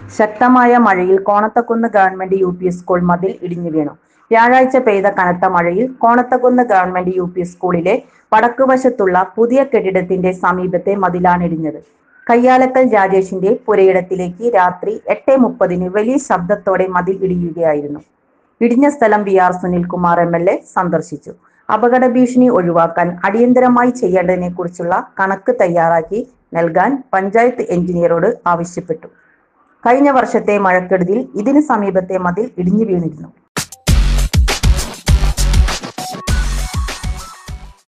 ശക്തമായ മഴയിൽ Konathukunnu government U P school മതിൽ ഇടിഞ്ഞു വീണു വ്യാഴാഴ്ച പെയ്ത കനത്ത മഴയിൽ കോണത്തക്കുന്ന് ഗവൺമെന്റ് യു പി സ്കൂളിലെ വടക്കുവശത്തുള്ള പുതിയ കെട്ടിടത്തിന്റെ സമീപത്തെ മതിലാണ് ഇടിഞ്ഞത് കയ്യാലക്കൽ രാജേഷിന്റെ പുരയിടത്തിലേക്ക് രാത്രി എട്ട് മുപ്പതിന് വലിയ ശബ്ദത്തോടെ മതിൽ ഇടിയുകയായിരുന്നു ഇടിഞ്ഞ സ്ഥലം V R Sunilkumar M L A സന്ദർശിച്ചു അപകട ഭീഷണി ഒഴിവാക്കാൻ അടിയന്തരമായി ചെയ്യേണ്ടതിനെ കുറിച്ചുള്ള കണക്ക് തയ്യാറാക്കി നൽകാൻ പഞ്ചായത്ത് എഞ്ചിനീയറോട് ആവശ്യപ്പെട്ടു കഴിഞ്ഞ വർഷത്തെ മഴക്കെടുതിയിൽ ഇതിന് സമീപത്തെ മതിൽ ഇടിഞ്ഞു വീണിരുന്നു